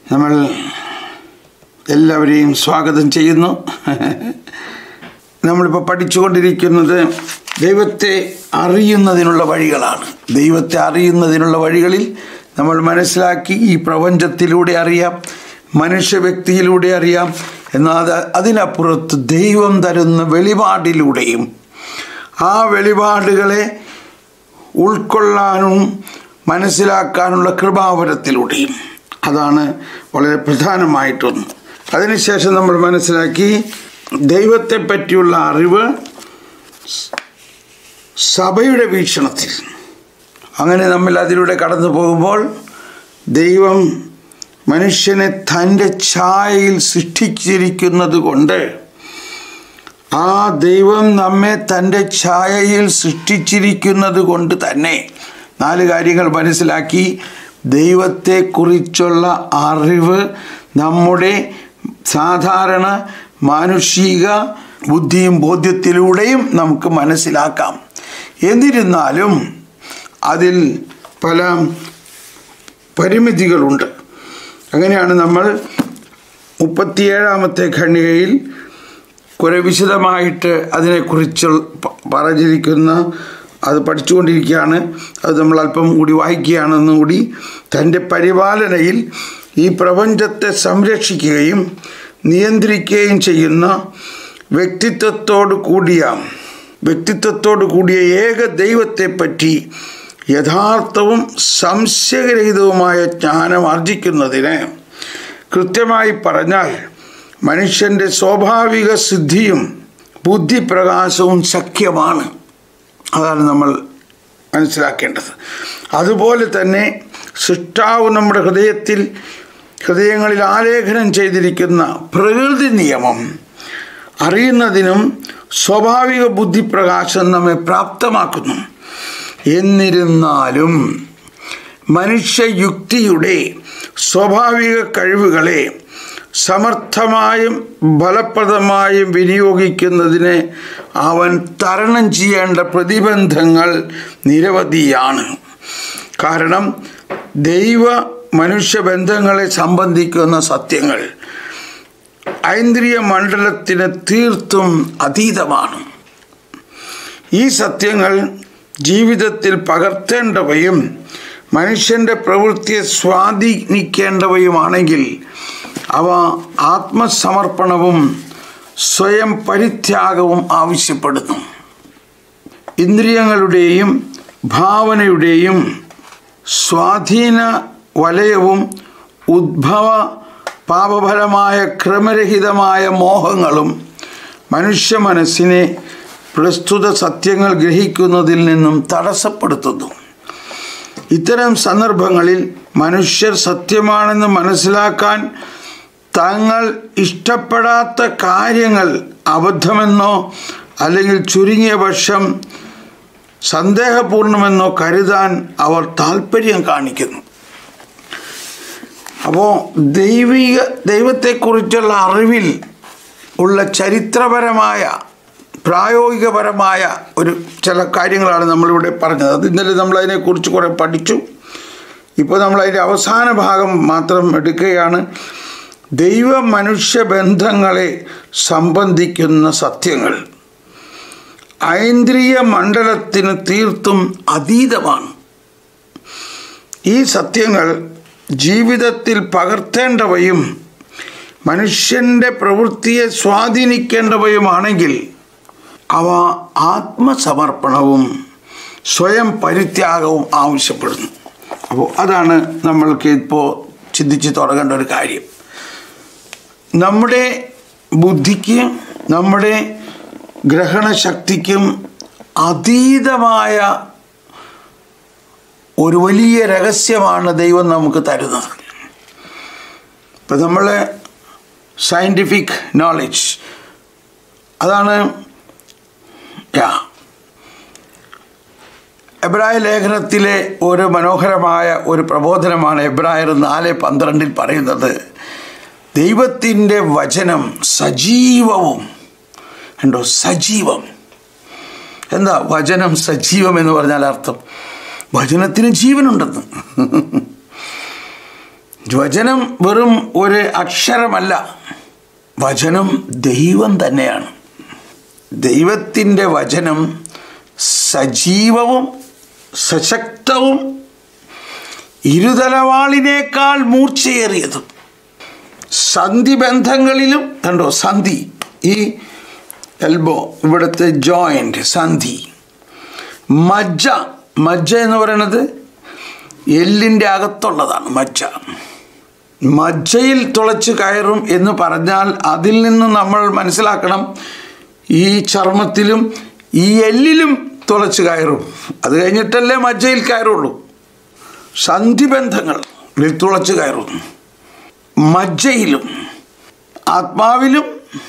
നമ്മൾ എല്ലാവരെയും സ്വാഗതം ചെയ്യുന്നു നമ്മളിപ്പോൾ പഠിച്ചുകൊണ്ടിരിക്കുന്നത് ദൈവത്തെ അറിയുന്നതിനുള്ള വഴികളാണ് ദൈവത്തെ അറിയുന്നതിനുള്ള വഴികളിൽ നമ്മൾ മനസ്സിലാക്കി ഈ പ്രപഞ്ചത്തിലൂടെ അറിയാം മനുഷ്യ വ്യക്തിയിലൂടെ അറിയാം എന്നാൽ അത് അതിനപ്പുറത്ത് ദൈവം തരുന്ന വെളിപാടിലൂടെയും ആ വെളിപാടുകളെ ഉൾക്കൊള്ളാനും മനസ്സിലാക്കാനുള്ള കൃപാവരത്തിലൂടെയും അതാണ് വളരെ പ്രധാനമായിട്ടൊന്ന് അതിനുശേഷം നമ്മൾ മനസ്സിലാക്കി ദൈവത്തെ പറ്റിയുള്ള അറിവ് സഭയുടെ വീക്ഷണത്തിൽ അങ്ങനെ നമ്മൾ അതിലൂടെ കടന്നു പോകുമ്പോൾ ദൈവം മനുഷ്യനെ തൻ്റെ ഛായയിൽ സൃഷ്ടിച്ചിരിക്കുന്നത് കൊണ്ട് ആ ദൈവം നമ്മെ തൻ്റെ ഛായയിൽ സൃഷ്ടിച്ചിരിക്കുന്നത് കൊണ്ട് തന്നെ നാല് കാര്യങ്ങൾ മനസ്സിലാക്കി ദൈവത്തെക്കുറിച്ചുള്ള അറിവ് നമ്മുടെ സാധാരണ മാനുഷിക ബുദ്ധിയും ബോധ്യത്തിലൂടെയും നമുക്ക് മനസ്സിലാക്കാം എന്നിരുന്നാലും അതിൽ പല പരിമിതികളുണ്ട് അങ്ങനെയാണ് നമ്മൾ മുപ്പത്തിയേഴാമത്തെ ഖണ്ഡികയിൽ കുറെ വിശദമായിട്ട് അതിനെക്കുറിച്ച് പറഞ്ഞിരിക്കുന്ന അത് പഠിച്ചുകൊണ്ടിരിക്കുകയാണ് അത് നമ്മൾ അല്പം കൂടി വായിക്കുകയാണെന്നും കൂടി തൻ്റെ പരിപാലനയിൽ ഈ പ്രപഞ്ചത്തെ സംരക്ഷിക്കുകയും നിയന്ത്രിക്കുകയും ചെയ്യുന്ന വ്യക്തിത്വത്തോട് കൂടിയ വ്യക്തിത്വത്തോട് കൂടിയ ഏക ദൈവത്തെപ്പറ്റി യഥാർത്ഥവും സംശയരഹിതവുമായ ജ്ഞാനം ആർജിക്കുന്നതിന് കൃത്യമായി പറഞ്ഞാൽ മനുഷ്യൻ്റെ സ്വാഭാവിക സിദ്ധിയും ബുദ്ധിപ്രകാശവും ശക്യമാണ് അതാണ് നമ്മൾ മനസ്സിലാക്കേണ്ടത് അതുപോലെ തന്നെ സൃഷ്ടാവ് നമ്മുടെ ഹൃദയത്തിൽ ഹൃദയങ്ങളിൽ ആലേഖനം ചെയ്തിരിക്കുന്ന പ്രകൃതി നിയമം അറിയുന്നതിനും സ്വാഭാവിക ബുദ്ധിപ്രകാശം നമ്മെ പ്രാപ്തമാക്കുന്നു എന്നിരുന്നാലും മനുഷ്യയുക്തിയുടെ സ്വാഭാവിക കഴിവുകളെ സമർത്ഥമായും ഫലപ്രദമായും വിനിയോഗിക്കുന്നതിന് അവൻ തരണം ചെയ്യേണ്ട പ്രതിബന്ധങ്ങൾ നിരവധിയാണ് കാരണം ദൈവ മനുഷ്യബന്ധങ്ങളെ സംബന്ധിക്കുന്ന സത്യങ്ങൾ ഐന്ദ്രിയ മണ്ഡലത്തിന് തീർത്തും അതീതമാണ് ഈ സത്യങ്ങൾ ജീവിതത്തിൽ പകർത്തേണ്ടവയും മനുഷ്യൻ്റെ പ്രവൃത്തിയെ സ്വാധീനിക്കേണ്ടവയുമാണെങ്കിൽ അവ ആത്മസമർപ്പണവും സ്വയം പരിത്യാഗവും ആവശ്യപ്പെടുന്നു ഇന്ദ്രിയങ്ങളുടെയും ഭാവനയുടെയും സ്വാധീന വലയവും ഉദ്ഭവ പാപഫലമായ ക്രമരഹിതമായ മോഹങ്ങളും മനുഷ്യ മനസ്സിനെ പ്രസ്തുത സത്യങ്ങൾ ഗ്രഹിക്കുന്നതിൽ നിന്നും തടസ്സപ്പെടുത്തുന്നു ഇത്തരം സന്ദർഭങ്ങളിൽ മനുഷ്യർ സത്യമാണെന്ന് മനസ്സിലാക്കാൻ തങ്ങൾ ഇഷ്ടപ്പെടാത്ത കാര്യങ്ങൾ അബദ്ധമെന്നോ അല്ലെങ്കിൽ ചുരുങ്ങിയ പക്ഷം സന്ദേഹപൂർണമെന്നോ കരുതാൻ അവർ താല്പര്യം കാണിക്കുന്നു അപ്പോൾ ദൈവിക ദൈവത്തെക്കുറിച്ചുള്ള അറിവിൽ ഉള്ള ചരിത്രപരമായ പ്രായോഗികപരമായ ഒരു ചില കാര്യങ്ങളാണ് നമ്മളിവിടെ പറഞ്ഞത് അത് ഇന്നലെ നമ്മൾ അതിനെക്കുറിച്ച് കുറേ പഠിച്ചു ഇപ്പോൾ നമ്മൾ അതിൻ്റെ അവസാന ഭാഗം മാത്രം എടുക്കുകയാണ് ദൈവ മനുഷ്യ ബന്ധങ്ങളെ സംബന്ധിക്കുന്ന സത്യങ്ങൾ ഐന്ദ്രിയ മണ്ഡലത്തിന് തീർത്തും അതീതമാണ് ഈ സത്യങ്ങൾ ജീവിതത്തിൽ പകർത്തേണ്ടവയും മനുഷ്യൻ്റെ പ്രവൃത്തിയെ സ്വാധീനിക്കേണ്ടവയുമാണെങ്കിൽ അവ ആത്മസമർപ്പണവും സ്വയം പരിത്യാഗവും ആവശ്യപ്പെടുന്നു അപ്പോൾ അതാണ് നമ്മൾക്ക് ഇപ്പോൾ ചിന്തിച്ച് തുടങ്ങേണ്ട ഒരു കാര്യം നമ്മുടെ ബുദ്ധിക്ക് നമ്മുടെ ഗ്രഹണശക്തിക്കും അതീതമായ ഒരു വലിയ രഹസ്യമാണ് ദൈവം നമുക്ക് തരുന്നത് ഇപ്പം നമ്മൾ സയൻറ്റിഫിക് നോളജ് അതാണ് യാ എബ്രായ ലേഖനത്തിലെ ഒരു മനോഹരമായ ഒരു പ്രബോധനമാണ് എബ്രായർ നാല് പന്ത്രണ്ടിൽ പറയുന്നത് ദൈവത്തിൻ്റെ വചനം സജീവവും ഉണ്ടോ സജീവം എന്താ വചനം സജീവം എന്ന് പറഞ്ഞാൽ അർത്ഥം വചനത്തിന് ജീവനുണ്ടെന്ന് വചനം വെറും ഒരു അക്ഷരമല്ല വചനം ദൈവം തന്നെയാണ് ദൈവത്തിൻ്റെ വചനം സജീവവും സശക്തവും ഇരുതലവാളിനേക്കാൾ മൂർച്ചയേറിയതും സന്ധി ബന്ധങ്ങളിലും കണ്ടോ സന്ധി ഈ എൽബോ ഇവിടുത്തെ ജോയിൻ്റ് സന്ധി മജ്ജ മജ്ജ എന്ന് പറയുന്നത് എല്ലിൻ്റെ അകത്തുള്ളതാണ് മജ്ജ മജ്ജയിൽ തുളച്ച് കയറും എന്ന് പറഞ്ഞാൽ അതിൽ നിന്ന് നമ്മൾ മനസ്സിലാക്കണം ഈ ചർമ്മത്തിലും ഈ എല്ലിലും തുളച്ച് കയറും അത് കഴിഞ്ഞിട്ടല്ലേ മജ്ജയിൽ കയറുള്ളൂ സന്ധിബന്ധങ്ങൾ തുളച്ച് കയറും മജ്ജയിലും ആത്മാവിലും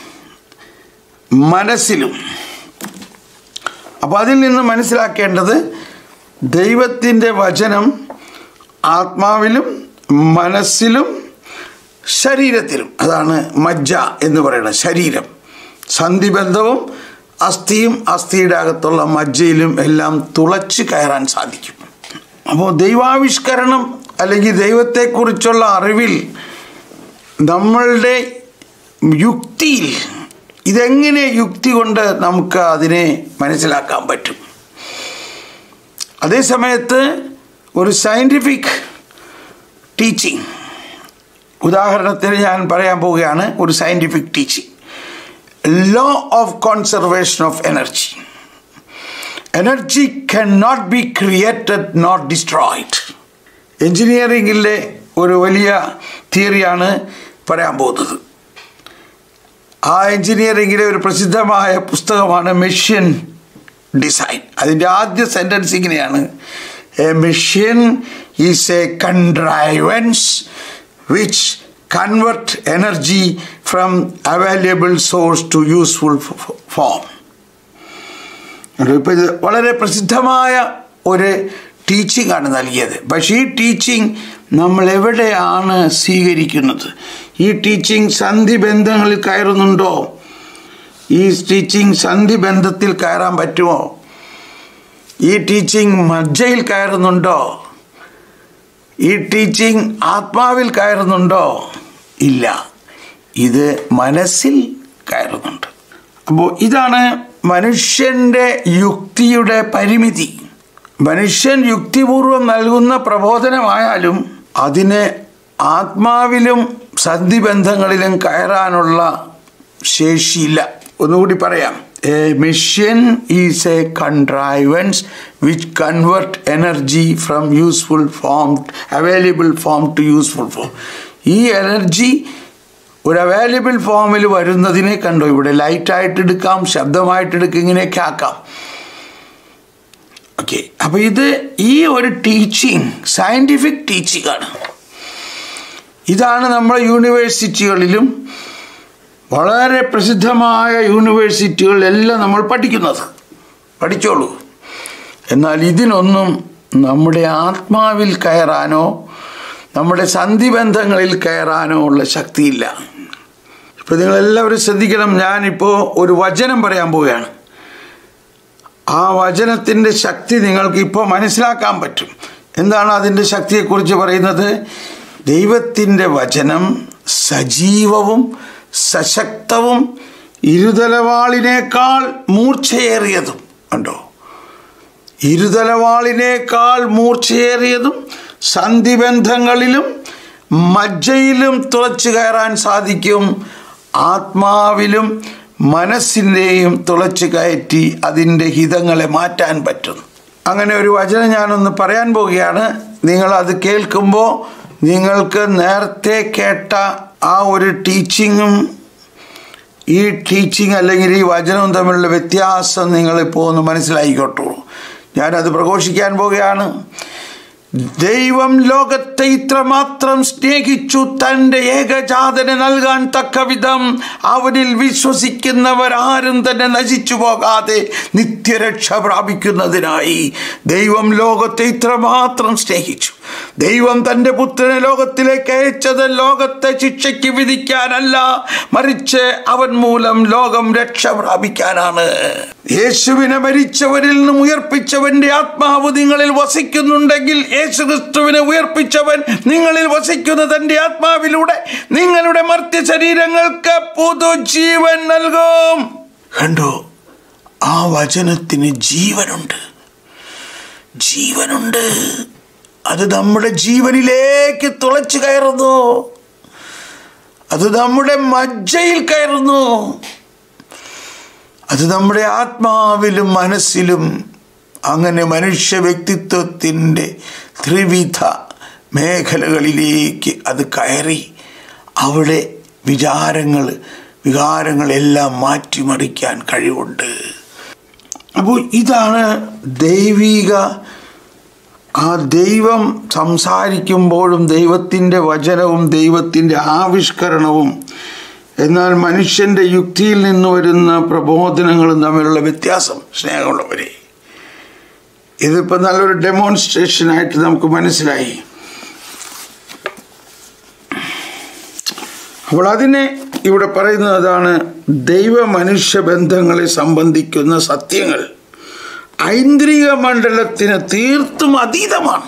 മനസ്സിലും അപ്പോൾ അതിൽ നിന്ന് മനസ്സിലാക്കേണ്ടത് ദൈവത്തിൻ്റെ വചനം ആത്മാവിലും മനസ്സിലും ശരീരത്തിലും അതാണ് മജ്ജ എന്ന് പറയുന്നത് ശരീരം സന്ധിബന്ധവും അസ്ഥിയും അസ്ഥിയുടെ അകത്തുള്ള മജ്ജയിലും എല്ലാം തുളച്ച് കയറാൻ സാധിക്കും അപ്പോൾ ദൈവാവിഷ്കരണം അല്ലെങ്കിൽ ദൈവത്തെക്കുറിച്ചുള്ള അറിവിൽ നമ്മളുടെ യുക്തിയിൽ ഇതെങ്ങനെ യുക്തി കൊണ്ട് നമുക്ക് അതിനെ മനസ്സിലാക്കാൻ പറ്റും അതേ സമയത്ത് ഒരു സയൻറ്റിഫിക് ടീച്ചിങ് ഉദാഹരണത്തിന് ഞാൻ പറയാൻ പോവുകയാണ് ഒരു scientific teaching law of conservation of energy energy can not be created not destroyed എൻജിനീയറിംഗിലെ ഒരു വലിയ തിയറിയാണ് പറയാൻ പോകുന്നത് ആ എൻജിനീയറിംഗിലെ ഒരു പ്രസിദ്ധമായ പുസ്തകമാണ് മെഷീൻ ഡിസൈൻ അതിൻ്റെ ആദ്യ സെൻറ്റൻസ് ഇങ്ങനെയാണ് a machine is a contrivance which convert energy from available source to useful form ഇപ്പോൾ ഇത് വളരെ പ്രസിദ്ധമായ ഒരു ടീച്ചിങ് ആണ് നൽകിയത് പക്ഷേ ഈ ടീച്ചിങ് നമ്മൾ എവിടെയാണ് സ്വീകരിക്കുന്നത് ഈ ടീച്ചിങ് സന്ധി ബന്ധങ്ങളിൽ കയറുന്നുണ്ടോ ഈ ടീച്ചിങ് സന്ധി ബന്ധത്തിൽ കയറാൻ പറ്റുമോ ഈ ടീച്ചിങ് മജ്ജയിൽ കയറുന്നുണ്ടോ ഈ ടീച്ചിങ് ആത്മാവിൽ കയറുന്നുണ്ടോ ഇല്ല ഇത് മനസ്സിൽ കയറുന്നുണ്ട് അപ്പോൾ ഇതാണ് മനുഷ്യൻ്റെ യുക്തിയുടെ പരിമിതി മനുഷ്യൻ യുക്തിപൂർവം നൽകുന്ന പ്രബോധനമായാലും അതിന് ആത്മാവിലും സന്ധിബന്ധങ്ങളിലും കയറാനുള്ള ശേഷിയില്ല ഒന്നുകൂടി പറയാം a machine is a contrivance which convert energy from useful form available form to useful form ഈ എനർജി ഒരു അവൈലബിൾ ഫോമിൽ വരുന്നതിനെ കണ്ടോ ഇവിടെ ലൈറ്റായിട്ട് എടുക്കാം ശബ്ദമായിട്ട് എടുക്കാം ഇങ്ങനെയൊക്കെ ആക്കാം ഓക്കെ അപ്പോൾ ഇത് ഈ ഒരു ടീച്ചിങ് സയൻറ്റിഫിക് ടീച്ചിങ് ആണ് ഇതാണ് നമ്മുടെ യൂണിവേഴ്സിറ്റികളിലും വളരെ പ്രസിദ്ധമായ യൂണിവേഴ്സിറ്റികളിലെല്ലാം നമ്മൾ പഠിക്കുന്നത് പഠിച്ചോളൂ എന്നാൽ ഇതിനൊന്നും നമ്മുടെ ആത്മാവിൽ കയറാനോ നമ്മുടെ സന്ധിബന്ധങ്ങളിൽ കയറാനോ ഉള്ള ശക്തിയില്ല ഇപ്പോൾ നിങ്ങളെല്ലാവരും ശ്രദ്ധിക്കണം ഞാനിപ്പോൾ ഒരു വചനം പറയാൻ പോവുകയാണ് ആ വചനത്തിൻ്റെ ശക്തി നിങ്ങൾക്ക് ഇപ്പോൾ മനസ്സിലാക്കാൻ പറ്റും എന്താണ് അതിൻ്റെ ശക്തിയെക്കുറിച്ച് പറയുന്നത് ദൈവത്തിൻ്റെ വചനം സജീവവും സശക്തവും ഇരുതലവാളിനേക്കാൾ മൂർച്ചയേറിയതും ഉണ്ടോ ഇരുതലവാളിനേക്കാൾ മൂർച്ചയേറിയതും സന്ധിബന്ധങ്ങളിലും മജ്ജയിലും തുളച്ചു കയറാൻ സാധിക്കും ആത്മാവിലും മനസ്സിൻ്റെയും തുളച്ചു കയറ്റി അതിൻ്റെ ഹിതങ്ങളെ മാറ്റാൻ പറ്റും അങ്ങനെ ഒരു വചനം ഞാനൊന്ന് പറയാൻ പോവുകയാണ് നിങ്ങൾ അത് കേൾക്കുമ്പോൾ നിങ്ങൾക്ക് നേരത്തെ കേട്ട ആ ഒരു ടീച്ചിങ്ങും ഈ ടീച്ചിങ് അല്ലെങ്കിൽ ഈ വചനവും തമ്മിലുള്ള വ്യത്യാസം നിങ്ങളിപ്പോൾ ഒന്ന് മനസ്സിലായിക്കോട്ടു ഞാനത് പ്രഘോഷിക്കാൻ പോവുകയാണ് ദൈവം ലോകത്തെ ഇത്രമാത്രം സ്നേഹിച്ചു തൻ്റെ ഏകജാതനെ നൽകാൻ തക്ക വിധം അവനിൽ വിശ്വസിക്കുന്നവർ ആരും തന്നെ നശിച്ചു പോകാതെ നിത്യരക്ഷ പ്രാപിക്കുന്നതിനായി ദൈവം ലോകത്തെ ഇത്രമാത്രം സ്നേഹിച്ചു ദൈവം തൻ്റെ പുത്രനെ ലോകത്തിലേക്ക് അയച്ചത് ലോകത്തെ ശിക്ഷയ്ക്ക് വിധിക്കാനല്ല മറിച്ച് അവൻ മൂലം ലോകം രക്ഷ പ്രാപിക്കാനാണ് യേശുവിനെ മരിച്ചവരിൽ നിന്നും ഉയർപ്പിച്ചവന്റെ ആത്മാവ് നിങ്ങളിൽ വസിക്കുന്നുണ്ടെങ്കിൽ യേശു ക്രിസ്തുവിനെ ഉയർപ്പിച്ചവൻ നിങ്ങളിൽ വസിക്കുന്ന തന്റെ ആത്മാവിലൂടെ നിങ്ങളുടെ മർത്യ ശരീരങ്ങൾക്ക് പുതുജീവൻ നൽകും കണ്ടോ ആ വചനത്തിന് ജീവനുണ്ട് ജീവനുണ്ട് അത് നമ്മുടെ ജീവനിലേക്ക് തുളച്ചു കയറുന്നു അത് നമ്മുടെ മജ്ജയിൽ കയറുന്നു അത് നമ്മുടെ ആത്മാവിലും മനസ്സിലും അങ്ങനെ മനുഷ്യ വ്യക്തിത്വത്തിൻ്റെ ത്രിവിധ മേഖലകളിലേക്ക് അത് കയറി അവിടെ വിചാരങ്ങൾ വികാരങ്ങളെല്ലാം മാറ്റിമറിക്കാൻ കഴിവുണ്ട് അപ്പോൾ ഇതാണ് ദൈവിക ആ ദൈവം സംസാരിക്കുമ്പോഴും ദൈവത്തിൻ്റെ വചനവും ദൈവത്തിൻ്റെ ആവിഷ്കരണവും എന്നാൽ മനുഷ്യൻ്റെ യുക്തിയിൽ നിന്ന് വരുന്ന പ്രബോധനങ്ങളും തമ്മിലുള്ള വ്യത്യാസം സ്നേഹമുള്ളവരെ ഇതിപ്പോൾ നല്ലൊരു ഡെമോൺസ്ട്രേഷനായിട്ട് നമുക്ക് മനസ്സിലായി അപ്പോൾ അതിനെ ഇവിടെ പറയുന്നതാണ് ദൈവ മനുഷ്യ ബന്ധങ്ങളെ സംബന്ധിക്കുന്ന സത്യങ്ങൾ ഐന്ദ്രിക മണ്ഡലത്തിന് തീർത്തും അതീതമാണ്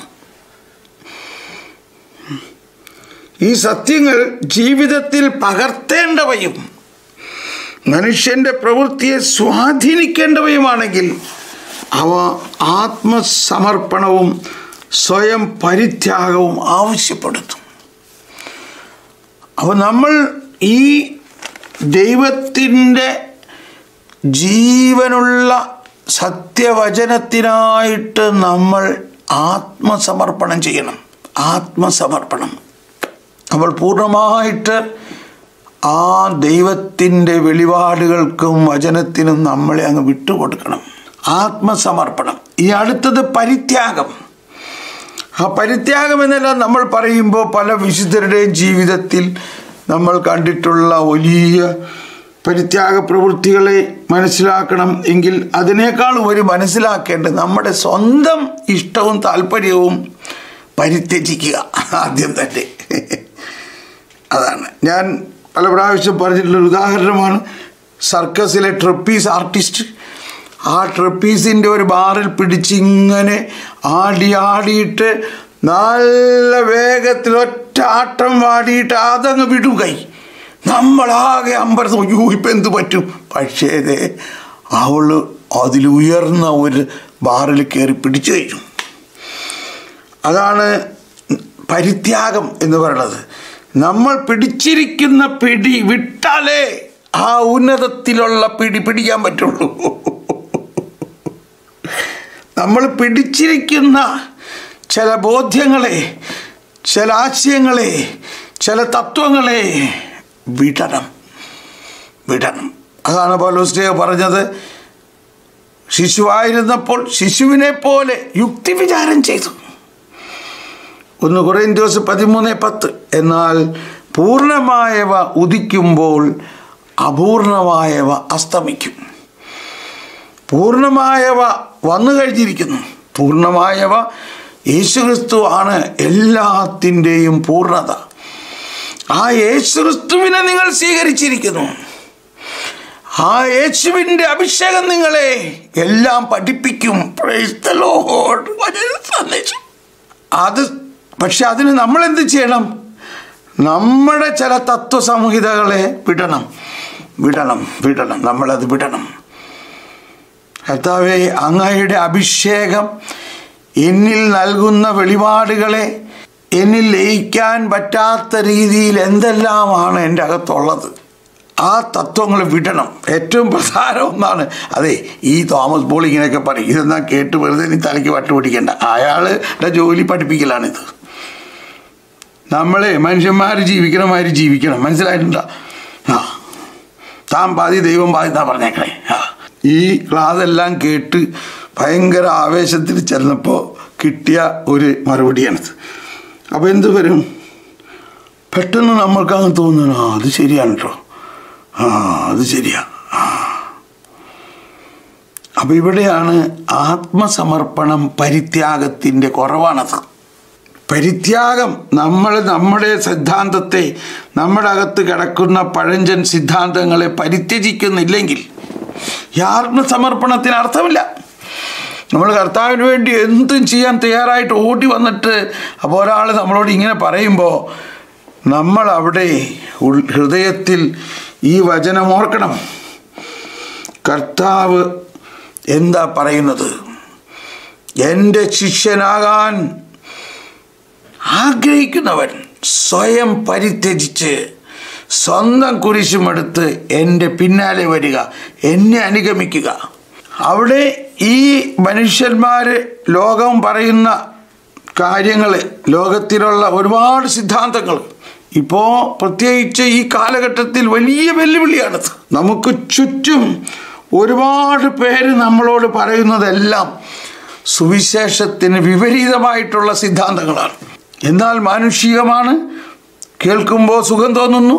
ഈ സത്യങ്ങൾ ജീവിതത്തിൽ പകർത്തേണ്ടവയും മനുഷ്യന്റെ പ്രവൃത്തിയെ സ്വാധീനിക്കേണ്ടവയുമാണെങ്കിൽ അവ ആത്മസമർപ്പണവും സ്വയം പരിത്യാഗവും ആവശ്യപ്പെടുത്തും അപ്പോൾ നമ്മൾ ഈ ദൈവത്തിൻ്റെ ജീവനുള്ള സത്യവചനത്തിനായിട്ട് നമ്മൾ ആത്മസമർപ്പണം ചെയ്യണം ആത്മസമർപ്പണം നമ്മൾ പൂർണ്ണമായിട്ട് ആ ദൈവത്തിൻ്റെ വെളിപാടുകൾക്കും വചനത്തിനും നമ്മളെ അങ്ങ് വിട്ടുകൊടുക്കണം ആത്മസമർപ്പണം ഈ അടുത്തത് പരിത്യാഗം ആ പരിത്യാഗം എന്നെല്ലാം നമ്മൾ പറയുമ്പോൾ പല വിശുദ്ധരുടെയും ജീവിതത്തിൽ നമ്മൾ കണ്ടിട്ടുള്ള വലിയ പരിത്യാഗ പ്രവൃത്തികളെ മനസ്സിലാക്കണം എങ്കിൽ അതിനേക്കാൾ ഒരു മനസ്സിലാക്കേണ്ടത് നമ്മുടെ സ്വന്തം ഇഷ്ടവും താല്പര്യവും പരിത്യജിക്കുക ആദ്യം തന്നെ അതാണ് ഞാൻ പല പ്രാവശ്യം പറഞ്ഞിട്ടുള്ളൊരു ഉദാഹരണമാണ് സർക്കസിലെ ട്രപ്പീസ് ആർട്ടിസ്റ്റ് ആ ട്രപ്പീസിൻ്റെ ഒരു ബാറിൽ പിടിച്ച് ഇങ്ങനെ ആടി ആടിയിട്ട് നല്ല വേഗത്തിൽ ഒറ്റ ആട്ടം വാടിയിട്ട് അതങ്ങ് വിടും കൈ നമ്മളാകെ അമ്പരത്ത് അയ്യോ ഇപ്പം എന്ത് പറ്റും പക്ഷേ ദേ അവൾ അതിലുയർന്ന ഒരു ബാറിൽ കയറി പിടിച്ചു കഴിഞ്ഞു അതാണ് പരിത്യാഗം എന്ന് പറയുന്നത് നമ്മൾ പിടിച്ചിരിക്കുന്ന പിടി വിട്ടാലേ ആ ഉന്നതത്തിലുള്ള പിടി പിടിക്കാൻ പറ്റുള്ളൂ നമ്മൾ പിടിച്ചിരിക്കുന്ന ചില ബോധ്യങ്ങളെ ചില ആശയങ്ങളെ ചില തത്വങ്ങളെ വിടണം വിടണം അതാണ് പൗലോസ്ലിയ പറഞ്ഞത് ശിശുവായിരുന്നപ്പോൾ ശിശുവിനെ പോലെ യുക്തി വിചാരം ചെയ്തു ഒന്ന് കുറേ ദിവസം പതിമൂന്ന് പത്ത് എന്നാൽ പൂർണ്ണമായവ ഉദിക്കുമ്പോൾ അപൂർണമായവ അസ്തമിക്കും പൂർണ്ണമായവ വന്നു കഴിഞ്ഞിരിക്കുന്നു പൂർണ്ണമായവ യേശുക്രിസ്തു ആണ് എല്ലാത്തിൻ്റെയും പൂർണ്ണത ആ യേശുക്രിസ്തുവിനെ നിങ്ങൾ സ്വീകരിച്ചിരിക്കുന്നു ആ യേശുവിൻ്റെ അഭിഷേകം നിങ്ങളെ എല്ലാം പഠിപ്പിക്കും Praise the Lord. വലിയ സന്ദേശം അത് പക്ഷെ അതിന് നമ്മൾ എന്ത് ചെയ്യണം നമ്മുടെ ചില തത്വസംഹിതകളെ വിടണം വിടണം വിടണം നമ്മളത് വിടണം കർത്താവെ അങ്ങയുടെ അഭിഷേകം എന്നിൽ നൽകുന്ന വെളിപാടുകളെ എന്നിൽ ലയിക്കാൻ പറ്റാത്ത രീതിയിൽ എന്തെല്ലാമാണ് എൻ്റെ അകത്തുള്ളത് ആ തത്വങ്ങൾ വിടണം ഏറ്റവും പ്രധാനം ഒന്നാണ് അതെ ഈ തോമസ് പോൾ ഇങ്ങനെയൊക്കെ പറയും ഇതെന്നാ കേട്ട് വെറുതെ നീ തലയ്ക്ക് വട്ട് പിടിക്കേണ്ട അയാളുടെ ജോലി പഠിപ്പിക്കലാണിത് നമ്മളെ മനുഷ്യന്മാർ ജീവിക്കണ മാതിരി ജീവിക്കണം മനസ്സിലായിട്ടുണ്ടോ ആ താൻ പാതി ദൈവം പാതി എന്നാ പറഞ്ഞേക്കണേ ആ ഈ ക്ലാസ് എല്ലാം കേട്ട് ഭയങ്കര ആവേശത്തിൽ ചെന്നപ്പോൾ കിട്ടിയ ഒരു മറുപടിയാണിത് അപ്പോൾ എന്ത് വരും പെട്ടെന്ന് നമ്മൾക്കങ്ങ് തോന്നണം ആ അത് ശരിയാണ് കേട്ടോ ആ അത് ശരിയാ ആ അപ്പം ഇവിടെയാണ് ആത്മസമർപ്പണം പരിത്യാഗത്തിൻ്റെ കുറവാണത് പരിത്യാഗം നമ്മൾ നമ്മുടെ സിദ്ധാന്തത്തെ നമ്മുടെ അകത്ത് കിടക്കുന്ന പഴഞ്ചൻ സിദ്ധാന്തങ്ങളെ പരിത്യജിക്കുന്നില്ലെങ്കിൽ ഈ ആത്മസമർപ്പണത്തിന് അർത്ഥമില്ല നമ്മൾ കർത്താവിന് വേണ്ടി എന്തും ചെയ്യാൻ തയ്യാറായിട്ട് ഓടി വന്നിട്ട് അപ്പോൾ ഒരാൾ നമ്മളോട് ഇങ്ങനെ പറയുമ്പോൾ നമ്മൾ അവിടെ ഉൾ- ഹൃദയത്തിൽ ഈ വചനം ഓർക്കണം കർത്താവ് എന്താ പറയുന്നത് എൻ്റെ ശിഷ്യനാകാൻ ആഗ്രഹിക്കുന്നവൻ സ്വയം പരിത്യജിച്ച് സ്വന്തം കുരിശുമെടുത്ത് എൻ്റെ പിന്നാലെ വരിക എന്നെ അനുഗമിക്കുക അവിടെ ഈ മനുഷ്യന്മാർ ലോകം പറയുന്ന കാര്യങ്ങൾ ലോകത്തിലുള്ള ഒരുപാട് സിദ്ധാന്തങ്ങൾ ഇപ്പോൾ പ്രത്യേകിച്ച് ഈ കാലഘട്ടത്തിൽ വലിയ വെല്ലുവിളിയാണത് നമുക്ക് ചുറ്റും ഒരുപാട് പേര് നമ്മളോട് പറയുന്നതെല്ലാം സുവിശേഷത്തിന് വിപരീതമായിട്ടുള്ള സിദ്ധാന്തങ്ങളാണ് എന്നാൽ മാനുഷികമാണ് കേൾക്കുമ്പോൾ സുഖം തോന്നുന്നു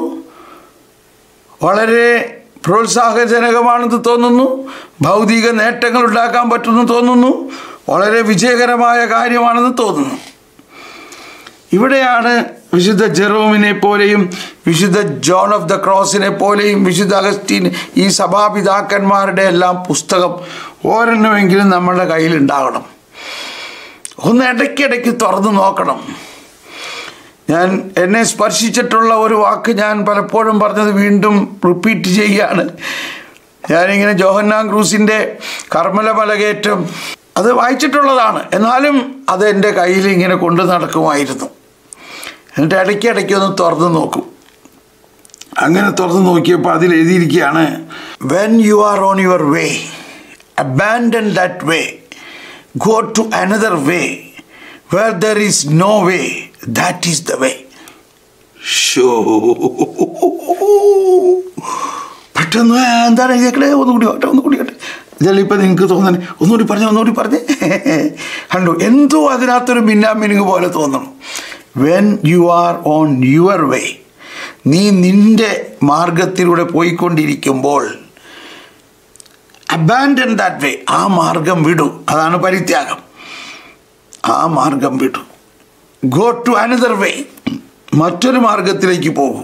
വളരെ പ്രോത്സാഹജനകമാണെന്ന് തോന്നുന്നു ഭൗതിക നേട്ടങ്ങൾ ഉണ്ടാക്കാൻ പറ്റുമെന്ന് തോന്നുന്നു വളരെ വിജയകരമായ കാര്യമാണെന്ന് തോന്നുന്നു ഇവിടെയാണ് വിശുദ്ധ ജെറോമിനെ പോലെയും വിശുദ്ധ ജോൺ ഓഫ് ദ ക്രോസിനെ പോലെയും വിശുദ്ധ അഗസ്റ്റീൻ ഈ സഭാപിതാക്കന്മാരുടെ എല്ലാം പുസ്തകം ഒരെണ്ണമെങ്കിലും നമ്മുടെ കയ്യിലുണ്ടാകണം ഒന്ന് ഇടയ്ക്കിടയ്ക്ക് തുറന്നു നോക്കണം ഞാൻ എന്നെ സ്പർശിച്ചിട്ടുള്ള ഒരു വാക്ക് ഞാൻ പലപ്പോഴും പറഞ്ഞത് വീണ്ടും റിപ്പീറ്റ് ചെയ്യുകയാണ് ഞാനിങ്ങനെ ജോഹന്നാൻ ക്രൂസിൻ്റെ കർമ്മല മലകയറ്റം അത് വായിച്ചിട്ടുള്ളതാണ് എന്നാലും അത് എൻ്റെ കയ്യിൽ ഇങ്ങനെ കൊണ്ടു നടക്കുമായിരുന്നു എന്നിട്ട് ഇടയ്ക്ക് ഇടയ്ക്ക് ഒന്ന് തുറന്നു നോക്കും അങ്ങനെ തുറന്നു നോക്കിയപ്പോൾ അതിൽ എഴുതിയിരിക്കുകയാണ് when you are on your way abandon that way go to another way where there is no way that is the way ഷോ പെട്ടെന്ന് എന്താണ് എഴുതിയേക്കണേ ഒന്നുകൂടി ഓട്ടെ ഒന്നുകൂടി ഓട്ടെ ഇതല്ല ഇപ്പം നിങ്ങൾക്ക് തോന്നണേ ഒന്നുകൂടി പറഞ്ഞേ ഒന്നുകൂടി പറഞ്ഞേ കണ്ടു എന്തോ അതിനകത്തൊരു മിന്നാമിനുങ്ങ് പോലെ തോന്നണം when you are on your way നീ നിന്റെ മാർഗത്തിലൂടെ പോയിക്കൊണ്ടിരിക്കുമ്പോൾ അബാൻഡൻ ദാറ്റ് വേ ആ മാർഗം വിടൂ അതാണ് പരിത്യാഗം ആ മാർഗം വിടൂ ഗോ ടു അനദർ വേ മറ്റൊരു മാർഗത്തിലേക്ക് പോകൂ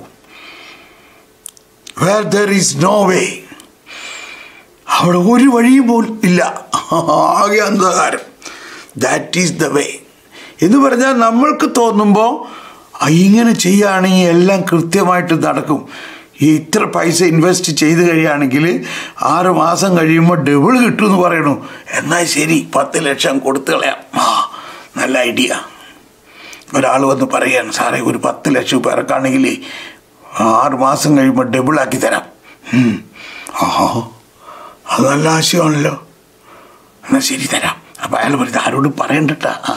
where there is no way അവിടെ ഒരു വഴിയും പോലും ഇല്ല ആകെ അന്ധകാരം ദാറ്റ് ഈസ് ദ വേ എന്ന് പറഞ്ഞാൽ നമ്മൾക്ക് തോന്നുമ്പോൾ "ആ, ഇങ്ങനെ ചെയ്യുകയാണെങ്കിൽ എല്ലാം കൃത്യമായിട്ട് നടക്കും ഈ ഇത്ര പൈസ ഇൻവെസ്റ്റ് ചെയ്ത് കഴിയുകയാണെങ്കിൽ ആറ് മാസം കഴിയുമ്പോൾ ഡബിൾ കിട്ടുമെന്ന് പറയണു എന്നാൽ ശരി പത്ത് ലക്ഷം കൊടുത്തു കളയാം ആ നല്ല ഐഡിയ ഒരാൾ വന്ന് പറയാണ് സാറേ ഒരു പത്ത് ലക്ഷം രൂപ ഇറക്കാണെങ്കിൽ ആറ് മാസം കഴിയുമ്പോൾ ഡബിളാക്കി തരാം ഉം. ആഹാ അത് നല്ല ആശയമാണല്ലോ എന്നാൽ ശരി തരാം അപ്പം അയാൾ പറയുന്നത് ആരോടും പറയണ്ടട്ടാ ആ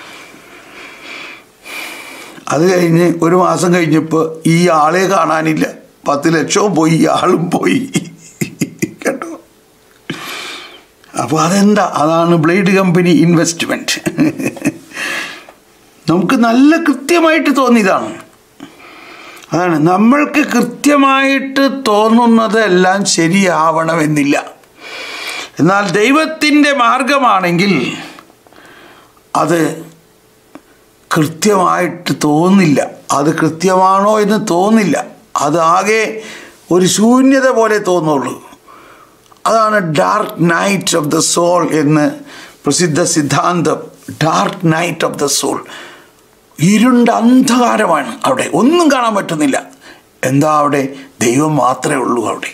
അത് കഴിഞ്ഞ് ഒരു മാസം കഴിഞ്ഞപ്പോൾ ഈ ആളെ കാണാനില്ല പത്ത് ലക്ഷവും പോയി ഈ ആളും പോയി കേട്ടോ അപ്പോൾ അതെന്താ അതാണ് ബ്ലേഡ് കമ്പനി ഇൻവെസ്റ്റ്മെൻറ്റ് നമുക്ക് നല്ല കൃത്യമായിട്ട് തോന്നിയതാണ് അതാണ് നമ്മൾക്ക് കൃത്യമായിട്ട് തോന്നുന്നത് എല്ലാം ശരിയാവണമെന്നില്ല എന്നാൽ ദൈവത്തിൻ്റെ മാർഗമാണെങ്കിൽ അത് കൃത്യമായിട്ട് തോന്നില്ല അത് കൃത്യമാണോ എന്ന് തോന്നില്ല അത് ആകെ ഒരു ശൂന്യത പോലെ തോന്നുള്ളൂ അതാണ് dark night of the soul എന്ന് പ്രസിദ്ധ സിദ്ധാന്തം dark night of the soul ഇരുണ്ട അന്ധകാരമാണ് അവിടെ ഒന്നും കാണാൻ പറ്റുന്നില്ല എന്താ അവിടെ ദൈവം മാത്രമേ ഉള്ളൂ അവിടെ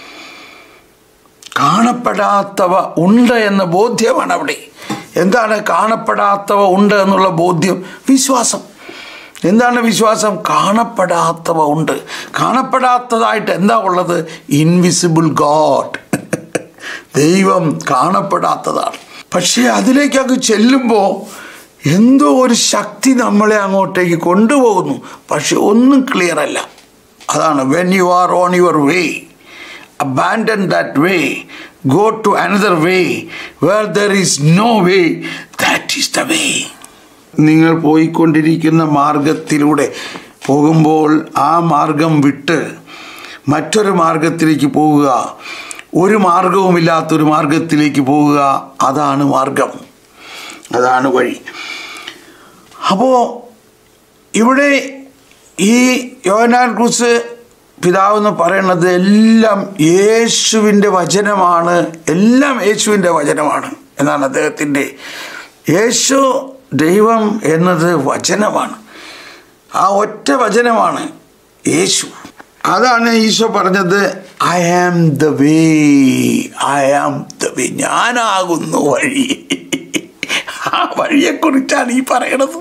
കാണപ്പെടാത്തവ ഉണ്ട് എന്ന ബോധ്യമാണ് അവിടെ എന്താണ് കാണപ്പെടാത്തവ ഉണ്ട് എന്നുള്ള ബോധ്യം വിശ്വാസം എന്താണ് വിശ്വാസം കാണപ്പെടാത്തവ ഉണ്ട് കാണപ്പെടാത്തതായിട്ട് എന്താ ഉള്ളത് ഇൻവിസിബിൾ ഗോഡ് ദൈവം കാണപ്പെടാത്തതാണ് പക്ഷേ അതിലേക്ക് അങ്ങ് ചെല്ലുമ്പോൾ എന്തോ ഒരു ശക്തി നമ്മളെ അങ്ങോട്ടേക്ക് കൊണ്ടുപോകുന്നു പക്ഷെ ഒന്നും ക്ലിയർ അല്ല അതാണ് when you are on your way abandon that way go to another way where there is no way that is the way നിങ്ങൾ പോയിക്കൊണ്ടിരിക്കുന്ന മാർഗത്തിലൂടെ പോകുമ്പോൾ ആ മാർഗം വിട്ട് മറ്റൊരു മാർഗത്തിലേക്ക് പോവുക ഒരു മാർഗവുമില്ലാത്തൊരു മാർഗത്തിലേക്ക് പോവുക അതാണ് മാർഗം അതാണ് വഴി അപ്പോൾ ഇവിടെ ഈ യോനാൻ ക്രൂസ് പിതാവ് എന്ന് പറയുന്നത് എല്ലാം യേശുവിൻ്റെ വചനമാണ് എല്ലാം യേശുവിൻ്റെ വചനമാണ് എന്നാണ് അദ്ദേഹത്തിൻ്റെ യേശു ദൈവം എന്നത് വചനമാണ് ആ ഒറ്റ വചനമാണ് യേശു അതാണ് ഈശോ പറഞ്ഞത് I am the way I am the way ഞാനാകുന്നു വഴി ആ വഴിയെക്കുറിച്ചാണ് ഈ പറയണത്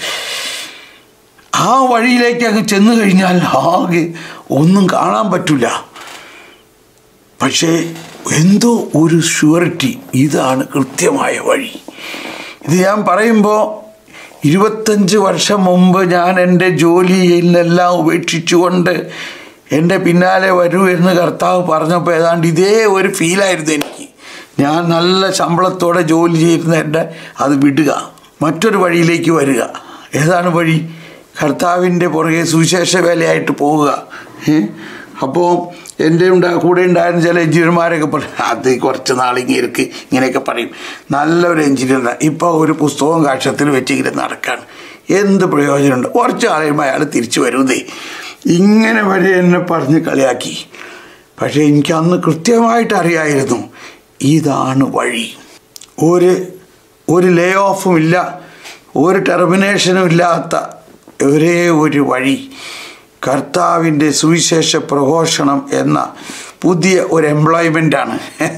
ആ വഴിയിലേക്ക് അങ്ങ് ചെന്നു കഴിഞ്ഞാൽ ആകെ ഒന്നും കാണാൻ പറ്റില്ല പക്ഷേ എന്തോ ഒരു ഷുവറിറ്റി ഇതാണ് കൃത്യമായ വഴി ഇത് ഞാൻ പറയുമ്പോൾ ഇരുപത്തഞ്ച് വർഷം മുമ്പ് ഞാൻ എൻ്റെ ജോലിയിലെല്ലാം ഉപേക്ഷിച്ചുകൊണ്ട് എൻ്റെ പിന്നാലെ വരൂ എന്ന് കർത്താവ് പറഞ്ഞപ്പോൾ ഏതാണ്ട് ഇതേ ഒരു ഫീലായിരുന്നു എനിക്ക് ഞാൻ നല്ല ശമ്പളത്തോടെ ജോലി ചെയ്യുന്ന എൻ്റെ അത് വിടുക മറ്റൊരു വഴിയിലേക്ക് വരിക ഏതാണ് വഴി കർത്താവിൻ്റെ പുറകെ സുവിശേഷ വേലയായിട്ട് പോവുക അപ്പോൾ എൻ്റെ ഉണ്ടാ കൂടെ ഉണ്ടായിരുന്ന ചില എഞ്ചിനീയർമാരൊക്കെ പറയും അത് കുറച്ച് നാളിങ്ങേർക്ക് ഇങ്ങനെയൊക്കെ പറയും നല്ലൊരു എഞ്ചിനീയർ ഇപ്പോൾ ഒരു പുസ്തകവും കാക്ഷത്തിൽ വെച്ചിങ്ങനെ നടക്കാണ് എന്ത് പ്രയോജനമുണ്ട് കുറച്ച് ആളുമ്പോൾ അയാൾ തിരിച്ചു വരുന്നേ ഇങ്ങനെ വരെ എന്നെ പറഞ്ഞ് കളിയാക്കി പക്ഷേ എനിക്ക് അന്ന് കൃത്യമായിട്ട് അറിയായിരുന്നു ഇതാണ് വഴി ഒരു ഒരു ലേ ഓഫും ഇല്ല ഒരു ടെർമിനേഷനും ഇല്ലാത്ത ഒരേ ഒരു വഴി കർത്താവിൻ്റെ സുവിശേഷ പ്രഘോഷണം എന്ന പുതിയ ഒരു എംപ്ലോയ്മെൻ്റാണ്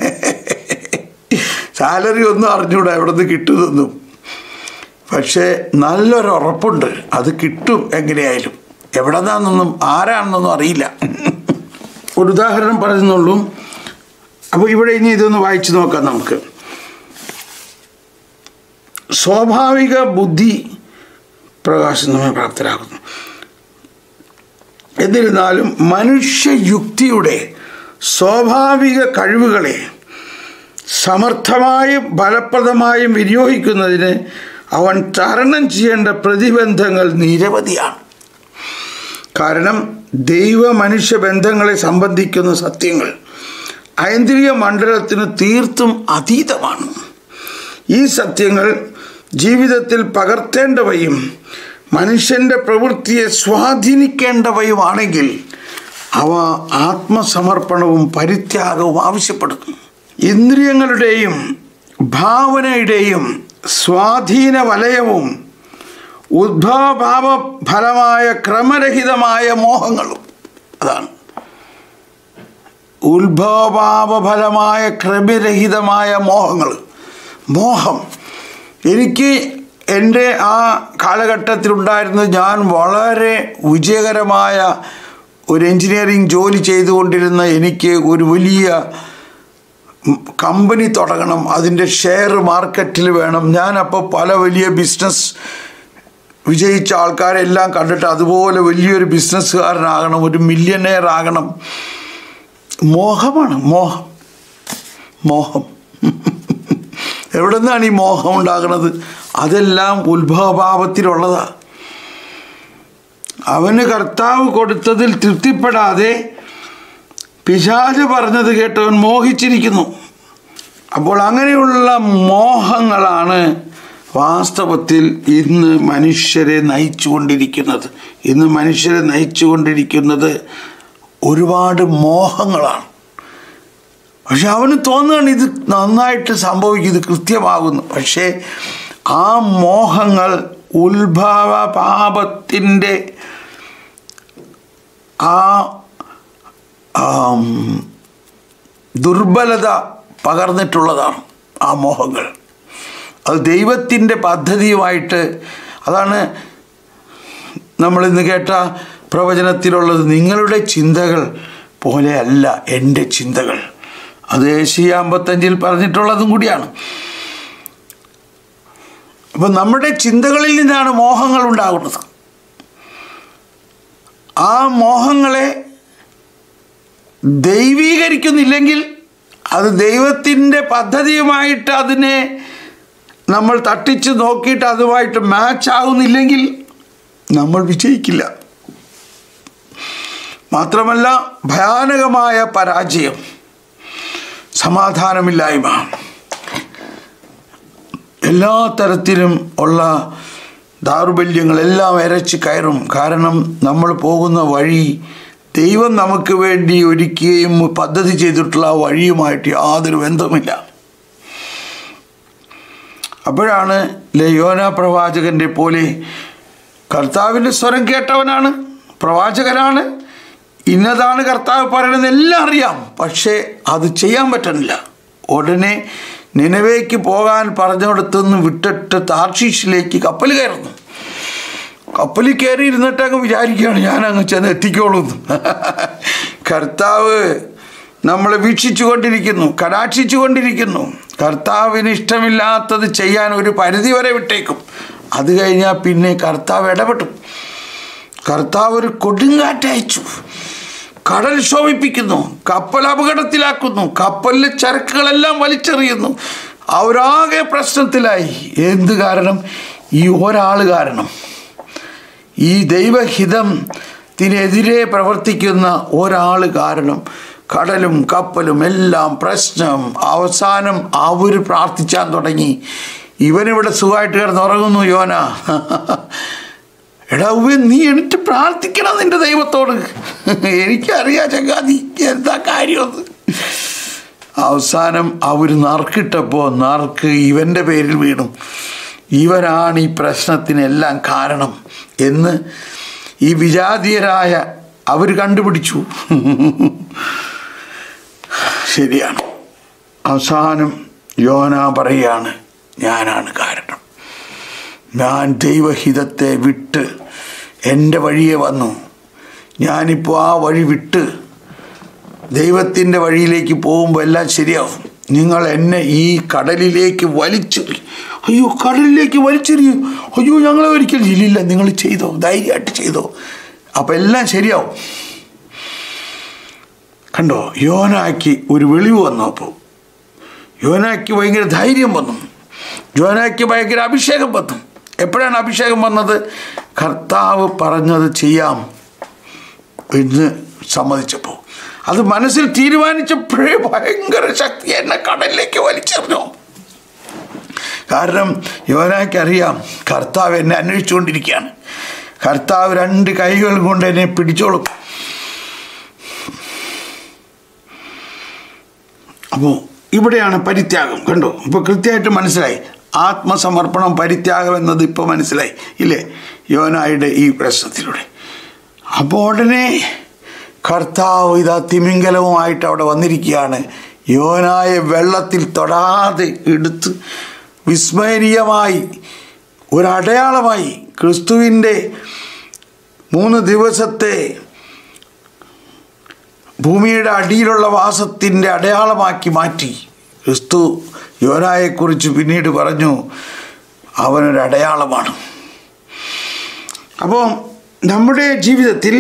സാലറി ഒന്നും അറിഞ്ഞൂടാ എവിടെ നിന്ന് കിട്ടുമെന്നും പക്ഷേ നല്ലൊരു ഉറപ്പുണ്ട് അത് കിട്ടും എങ്ങനെയായാലും എവിടെ നിന്നൊന്നും ആരാണെന്നൊന്നും അറിയില്ല ഒരു ഉദാഹരണം പറയുന്നുള്ളൂ അപ്പോൾ ഇവിടെ ഇനി ഇതൊന്ന് വായിച്ചു നോക്കാം നമുക്ക് സ്വാഭാവിക ബുദ്ധി പ്രകാശം നമ്മെ പ്രാപ്തരാകുന്നു എന്നിരുന്നാലും മനുഷ്യയുക്തിയുടെ സ്വാഭാവിക കഴിവുകളെ സമർത്ഥമായും ഫലപ്രദമായും വിനിയോഗിക്കുന്നതിന് അവൻ തരണം ചെയ്യേണ്ട പ്രതിബന്ധങ്ങൾ നിരവധിയാണ് കാരണം ദൈവ മനുഷ്യ ബന്ധങ്ങളെ സംബന്ധിക്കുന്ന സത്യങ്ങൾ ഐന്ദ്രിയ മണ്ഡലത്തിന് തീർത്തും അതീതമാണ് ഈ സത്യങ്ങൾ ജീവിതത്തിൽ പകർത്തേണ്ടവയും മനുഷ്യൻ്റെ പ്രവൃത്തിയെ സ്വാധീനിക്കേണ്ടവയുമാണെങ്കിൽ അവ ആത്മസമർപ്പണവും പരിത്യാഗവും ആവശ്യപ്പെടുന്നു ഇന്ദ്രിയങ്ങളുടെയും ഭാവനയുടെയും സ്വാധീന വലയവും ഉദ്ഭവഭാവ ഫലമായ ക്രമരഹിതമായ മോഹങ്ങളും അതാണ് ഉത്ഭവഭാവ ഫലമായ ക്രമരഹിതമായ മോഹങ്ങൾ മോഹം എനിക്ക് എൻ്റെ ആ കാലഘട്ടത്തിലുണ്ടായിരുന്നത് ഞാൻ വളരെ വിജയകരമായ ഒരു എൻജിനീയറിങ് ജോലി ചെയ്തുകൊണ്ടിരുന്ന എനിക്ക് ഒരു വലിയ കമ്പനി തുടങ്ങണം അതിൻ്റെ ഷെയർ മാർക്കറ്റിൽ വേണം ഞാനപ്പോൾ പല വലിയ ബിസിനസ് വിജയിച്ച ആൾക്കാരെല്ലാം കണ്ടിട്ട് അതുപോലെ വലിയൊരു ബിസിനസ്സുകാരനാകണം ഒരു മില്യനെയർ ആകണം മോഹമാണ് മോഹം മോഹം എവിടെ നിന്നാണ് ഈ മോഹം ഉണ്ടാകുന്നത് അതെല്ലാം ഉത്ഭവഭാവത്തിലുള്ളതാണ് അവന് കർത്താവ് കൊടുത്തതിൽ തൃപ്തിപ്പെടാതെ പിശാച് പറഞ്ഞത് കേട്ടവൻ മോഹിച്ചിരിക്കുന്നു അപ്പോൾ അങ്ങനെയുള്ള മോഹങ്ങളാണ് വാസ്തവത്തിൽ ഇന്ന് മനുഷ്യരെ നയിച്ചുകൊണ്ടിരിക്കുന്നത് ഇന്ന് മനുഷ്യരെ നയിച്ചുകൊണ്ടിരിക്കുന്നത് ഒരുപാട് മോഹങ്ങളാണ് പക്ഷെ അവന് തോന്നുകയാണ് ഇത് നന്നായിട്ട് സംഭവിക്കും ഇത് കൃത്യമാകുന്നു പക്ഷേ ആ മോഹങ്ങൾ ഉത്ഭവ പാപത്തിൻ്റെ ആ ദുർബലത പകർന്നിട്ടുള്ളതാണ് ആ മോഹങ്ങൾ അത് ദൈവത്തിൻ്റെ പദ്ധതിയുമായിട്ട് അതാണ് നമ്മളിന്ന് കേട്ട പ്രവചനത്തിലുള്ളത് നിങ്ങളുടെ ചിന്തകൾ പോലെയല്ല എൻ്റെ ചിന്തകൾ അത് ഏഷ്യ അമ്പത്തഞ്ചിൽ പറഞ്ഞിട്ടുള്ളതും കൂടിയാണ് അപ്പം നമ്മുടെ ചിന്തകളിൽ നിന്നാണ് മോഹങ്ങൾ ഉണ്ടാകുന്നത് ആ മോഹങ്ങളെ ദൈവീകരിക്കുന്നില്ലെങ്കിൽ അത് ദൈവത്തിൻ്റെ പദ്ധതിയുമായിട്ട് അതിനെ നമ്മൾ തട്ടിച്ച് നോക്കിയിട്ട് അതുമായിട്ട് മാച്ച് ആകുന്നില്ലെങ്കിൽ നമ്മൾ വിജയിക്കില്ല മാത്രമല്ല ഭയാനകമായ പരാജയം സമാധാനമില്ലായ്മ എല്ലാ തരത്തിലും ഉള്ള ദൗർബല്യങ്ങളെല്ലാം ഇരച്ച് കയറും കാരണം നമ്മൾ പോകുന്ന വഴി ദൈവം നമുക്ക് വേണ്ടി ഒരുക്കുകയും പദ്ധതി ചെയ്തിട്ടുള്ള ആ വഴിയുമായിട്ട് യാതൊരു ബന്ധവുമില്ല അപ്പോഴാണ് ലയോന പ്രവാചകന്റെ പോലെ കർത്താവിൻ്റെ സ്വരം കേട്ടവനാണ് പ്രവാചകനാണ് ഇന്നതാണ് കർത്താവ് പറയുന്നത് എല്ലാം അറിയാം പക്ഷേ അത് ചെയ്യാൻ പറ്റണില്ല ഉടനെ നിലവേക്ക് പോകാൻ പറഞ്ഞിടത്തുനിന്ന് വിട്ടിട്ട് താർഷീഷിലേക്ക് കപ്പൽ കയറുന്നു കപ്പലിൽ കയറി ഇരുന്നിട്ട് അങ്ങ് വിചാരിക്കുകയാണ് ഞാൻ അങ്ങ് ചെന്ന് എത്തിക്കോളൂ കർത്താവ് നമ്മളെ വീക്ഷിച്ചു കൊണ്ടിരിക്കുന്നു കടാക്ഷിച്ചു കൊണ്ടിരിക്കുന്നു കർത്താവിന് ഇഷ്ടമില്ലാത്തത് ചെയ്യാൻ ഒരു പരിധി വരെ വിട്ടേക്കും അത് കഴിഞ്ഞാൽ പിന്നെ കർത്താവ് ഇടപെട്ടു കർത്താവ് ഒരു കൊടുങ്കാറ്റ് അയച്ചു കടൽ ശോഭിപ്പിക്കുന്നു കപ്പൽ അപകടത്തിലാക്കുന്നു കപ്പലിലെ ചരക്കുകളെല്ലാം വലിച്ചെറിയുന്നു അവരാകെ പ്രശ്നത്തിലായി എന്ത് കാരണം ഈ ഒരാൾ കാരണം ഈ ദൈവഹിതത്തിനെതിരെ പ്രവർത്തിക്കുന്ന ഒരാൾ കാരണം കടലും കപ്പലും എല്ലാം പ്രശ്നം അവസാനം അവർ പ്രാർത്ഥിച്ചാൻ തുടങ്ങി ഇവനിവിടെ സുഖമായിട്ട് കിടന്നുറങ്ങുന്നു യോന എടാ ഉവ്വേ നീ എണിറ്റ് പ്രാർത്ഥിക്കണം നിന്റെ ദൈവത്തോട് എനിക്കറിയാം ചങ്ങാതി എന്താ കാര്യമെന്ന് അവസാനം അവർ നറുക്കിട്ടപ്പോൾ നറുക്ക് ഇവൻ്റെ പേരിൽ വീണു ഇവനാണ് ഈ പ്രശ്നത്തിനെല്ലാം കാരണം എന്ന് ഈ വിജാതീയരായ അവർ കണ്ടുപിടിച്ചു ശരിയാണ് അവസാനം യോന പറയുകയാണ് ഞാനാണ് കാരണം ഞാൻ ദൈവഹിതത്തെ വിട്ട് എൻ്റെ വഴിയെ വന്നു ഞാനിപ്പോൾ ആ വഴി വിട്ട് ദൈവത്തിൻ്റെ വഴിയിലേക്ക് പോകുമ്പോൾ എല്ലാം ശരിയാവും നിങ്ങൾ എന്നെ ഈ കടലിലേക്ക് വലിച്ചെറി അയ്യോ കടലിലേക്ക് വലിച്ചെറിയൂ അയ്യോ ഞങ്ങളെ ഒരിക്കലും ഇല്ലില്ല നിങ്ങൾ ചെയ്തോ ധൈര്യമായിട്ട് ചെയ്തോ അപ്പം എല്ലാം ശരിയാവും കണ്ടോ യോനാക്ക് ഒരു വെളിവ് വന്നു അപ്പോൾ യോനാക്ക് ഭയങ്കര ധൈര്യം വന്നു യോനാക്ക് ഭയങ്കര അഭിഷേകം വന്നു എപ്പോഴാണ് അഭിഷേകം വന്നത് കർത്താവ് പറഞ്ഞത് ചെയ്യാം എന്ന് സമ്മതിച്ചപ്പോൾ അത് മനസ്സിൽ തീരുമാനിച്ചപ്പോഴേ ഭയങ്കര ശക്തി എന്നെ കടലിലേക്ക് വലിച്ചെറിഞ്ഞു കാരണം യോനാക്കറിയാം കർത്താവ് എന്നെ അന്വേഷിച്ചുകൊണ്ടിരിക്കുകയാണ് കർത്താവ് രണ്ട് കൈകൾ കൊണ്ട് എന്നെ പിടിച്ചോളും അപ്പോൾ ഇവിടെയാണ് പരിത്യാഗം കണ്ടോ ഇപ്പോൾ കൃത്യമായിട്ട് മനസ്സിലായി ആത്മസമർപ്പണം പരിത്യാഗം എന്നത് ഇപ്പോൾ മനസ്സിലായി ഇല്ലേ യോനായുടെ ഈ പ്രശ്നത്തിലൂടെ അപ്പോൾ ഉടനെ കർത്താവ് ഇതാ തിമിംഗലവുമായിട്ട് അവിടെ വന്നിരിക്കുകയാണ് യോനായ വെള്ളത്തിൽ തൊടാതെ എടുത്ത് വിസ്മരണീയമായി ഒരടയാളമായി ക്രിസ്തുവിൻ്റെ മൂന്ന് ദിവസത്തെ ഭൂമിയുടെ അടിയിലുള്ള വാസത്തിൻ്റെ അടയാളമാക്കി മാറ്റി ക്രിസ്തു യോനായെക്കുറിച്ച് പിന്നീട് പറഞ്ഞു അവനൊരു അടയാളമാണ് അപ്പോൾ നമ്മുടെ ജീവിതത്തിൽ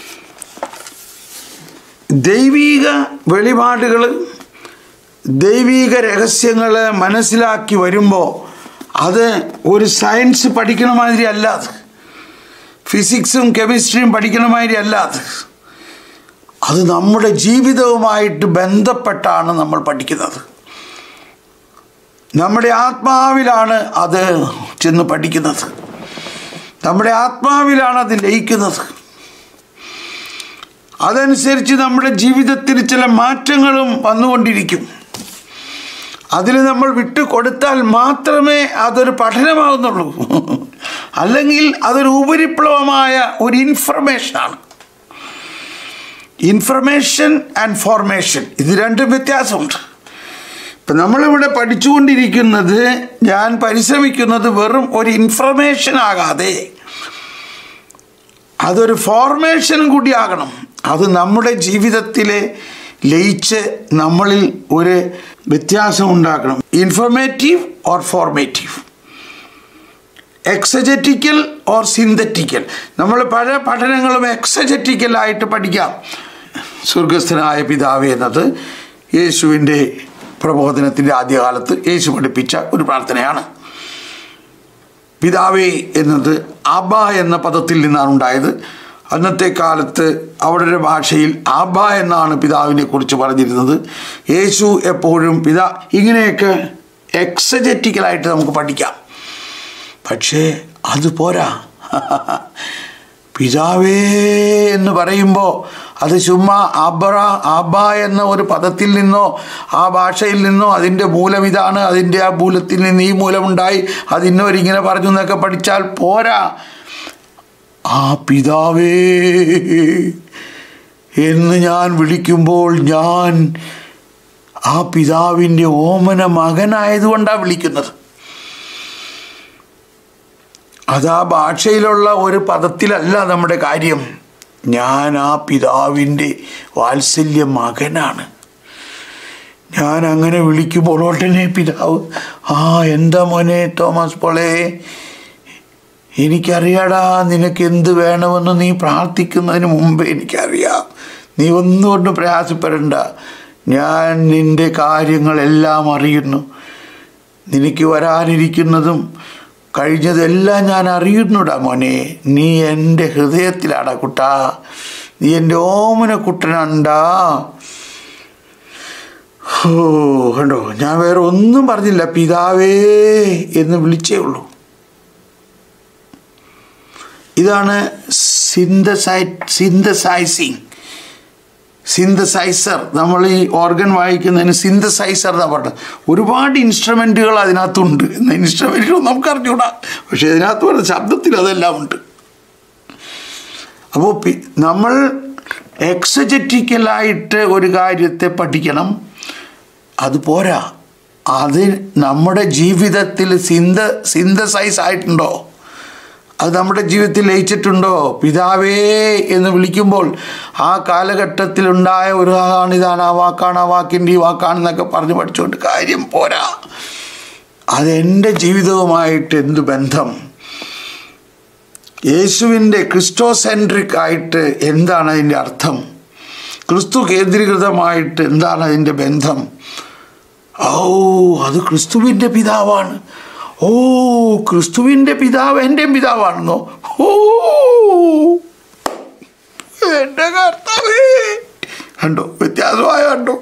ദൈവീക വെളിപാടുകൾ ദൈവീക രഹസ്യങ്ങൾ മനസ്സിലാക്കി വരുമ്പോൾ അത് ഒരു സയൻസ് പഠിക്കണ മാതിരി അല്ല അത് ഫിസിക്സും കെമിസ്ട്രിയും പഠിക്കണ മാതിരി അല്ല അത് അത് നമ്മുടെ ജീവിതവുമായിട്ട് ബന്ധപ്പെട്ടാണ് നമ്മൾ പഠിക്കുന്നത് നമ്മുടെ ആത്മാവിലാണ് അത് ചെന്ന് പഠിക്കുന്നത് നമ്മുടെ ആത്മാവിലാണ് അത് ലയിക്കുന്നത് അതനുസരിച്ച് നമ്മുടെ ജീവിതത്തിൽ ചില മാറ്റങ്ങളും വന്നുകൊണ്ടിരിക്കും അതിൽ നമ്മൾ വിട്ടുകൊടുത്താൽ മാത്രമേ അതൊരു പഠനമാകുന്നുള്ളൂ അല്ലെങ്കിൽ അതൊരു ഉപരിപ്ലവമായ ഒരു ഇൻഫർമേഷനാണ് ഇൻഫർമേഷൻ ആൻഡ് ഫോർമേഷൻ ഇത് രണ്ടും വ്യത്യാസമുണ്ട് ഇപ്പം നമ്മളിവിടെ പഠിച്ചുകൊണ്ടിരിക്കുന്നത് ഞാൻ പരിശ്രമിക്കുന്നത് വെറും ഒരു ഇൻഫർമേഷൻ ആകാതെ അതൊരു ഫോർമേഷൻ കൂടിയാകണം അത് നമ്മുടെ ജീവിതത്തിലെ ലയിച്ച് നമ്മളിൽ ഒരു വ്യത്യാസം ഉണ്ടാക്കണം informative or formative exegetical or synthetical നമ്മൾ പല പഠനങ്ങളും എക്സജറ്റിക്കലായിട്ട് പഠിക്കാം സ്വർഗസ്ഥനായ പിതാവ് എന്നത് യേശുവിൻ്റെ പ്രബോധനത്തിൻ്റെ ആദ്യകാലത്ത് യേശു പഠിപ്പിച്ച ഒരു പ്രാർത്ഥനയാണ് പിതാവേ എന്നത് അബ എന്ന പദത്തിൽ നിന്നാണ് ഉണ്ടായത് അന്നത്തെ കാലത്ത് അവരുടെ ഭാഷയിൽ ആബ എന്നാണ് പിതാവിനെ കുറിച്ച് പറഞ്ഞിരുന്നത് യേശു എപ്പോഴും പിതാ ഇങ്ങനെയൊക്കെ എക്സജറ്റിക്കലായിട്ട് നമുക്ക് പഠിക്കാം പക്ഷേ അത് പോരാ പിതാവേ എന്ന് പറയുമ്പോൾ അത് ചുമ്മാ അബ്ര അബ എന്ന ഒരു പദത്തിൽ നിന്നോ ആ ഭാഷയിൽ നിന്നോ അതിൻ്റെ മൂലം ഇതാണ് അതിൻ്റെ ആ മൂലത്തിൽ നിന്ന് ഈ മൂലമുണ്ടായി അതിന്നോരിങ്ങനെ പറഞ്ഞു എന്നൊക്കെ പഠിച്ചാൽ പോരാ ആ പിതാവേ എന്ന് ഞാൻ വിളിക്കുമ്പോൾ ഞാൻ ആ പിതാവിൻ്റെ ഓമന മകനായതുകൊണ്ടാണ് വിളിക്കുന്നത് അത് ആ ഭാഷയിലുള്ള ഒരു പദത്തിലല്ല നമ്മുടെ കാര്യം ഞാൻ ആ പിതാവിൻ്റെ വാത്സല്യ മകനാണ് ഞാൻ അങ്ങനെ വിളിക്കുമ്പോൾ ഉടനെ പിതാവ് ആ എന്താ മോനെ തോമസ് പോളെ എനിക്കറിയാടാ നിനക്ക് എന്ത് വേണമെന്ന് നീ പ്രാർത്ഥിക്കുന്നതിന് മുമ്പ് എനിക്കറിയാം നീ ഒന്നുകൊണ്ട് പ്രയാസപ്പെടണ്ട ഞാൻ നിൻ്റെ കാര്യങ്ങളെല്ലാം അറിയുന്നു നിനക്ക് വരാനിരിക്കുന്നതും കഴിഞ്ഞതെല്ലാം ഞാൻ അറിയുന്നുടാ മോനെ നീ എൻ്റെ ഹൃദയത്തിലാടാ കുട്ടാ നീ എൻ്റെ ഓമന കുട്ടനാണ്ടാ ഓ കണ്ടോ ഞാൻ വേറെ ഒന്നും പറഞ്ഞില്ല പിതാവേ എന്ന് വിളിച്ചേ ഉള്ളൂ ഇതാണ് സിന്തസൈ സിന്തസൈസിങ് സിന്തസൈസർ നമ്മൾ ഈ ഓർഗൻ വായിക്കുന്നതിന് സിന്തസൈസർ എന്നാണ് പറഞ്ഞത് ഒരുപാട് ഇൻസ്ട്രുമെൻറ്റുകൾ അതിനകത്തുണ്ട് എന്ന ഇൻസ്ട്രുമെൻറ്റുകൾ നമുക്ക് അറിഞ്ഞൂടാ പക്ഷേ ഇതിനകത്ത് പറഞ്ഞ ശബ്ദത്തിൽ അതെല്ലാം ഉണ്ട് അപ്പോൾ നമ്മൾ എക്സജറ്റിക്കലായിട്ട് ഒരു കാര്യത്തെ പഠിക്കണം അത് പോരാ അത് നമ്മുടെ ജീവിതത്തിൽ സിന്ത സിന്തസൈസ് ആയിട്ടുണ്ടോ അത് നമ്മുടെ ജീവിതത്തിൽ ലയിച്ചിട്ടുണ്ടോ പിതാവേ എന്ന് വിളിക്കുമ്പോൾ ആ കാലഘട്ടത്തിലുണ്ടായ ഒരു അതാണ് ഇതാണ് ആ വാക്കാണ് ആ വാക്കിൻ്റെ ഈ വാക്കാണെന്നൊക്കെ പറഞ്ഞ് പഠിച്ചുകൊണ്ട് കാര്യം പോരാ അതെൻ്റെ ജീവിതവുമായിട്ട് എന്ത് ബന്ധം യേശുവിൻ്റെ ക്രിസ്റ്റോസെൻട്രിക് ആയിട്ട് എന്താണ് അതിൻ്റെ അർത്ഥം ക്രിസ്തു കേന്ദ്രീകൃതമായിട്ട് എന്താണ് അതിൻ്റെ ബന്ധം ഓ അത് ക്രിസ്തുവിൻ്റെ പിതാവാണ് ഓ ക്രിസ്തുവിൻ്റെ പിതാവ് എൻ്റെ പിതാവാണെന്നോ ഓ എൻ്റെ കർത്താവേ കണ്ടോ വ്യത്യാസമായ കണ്ടോ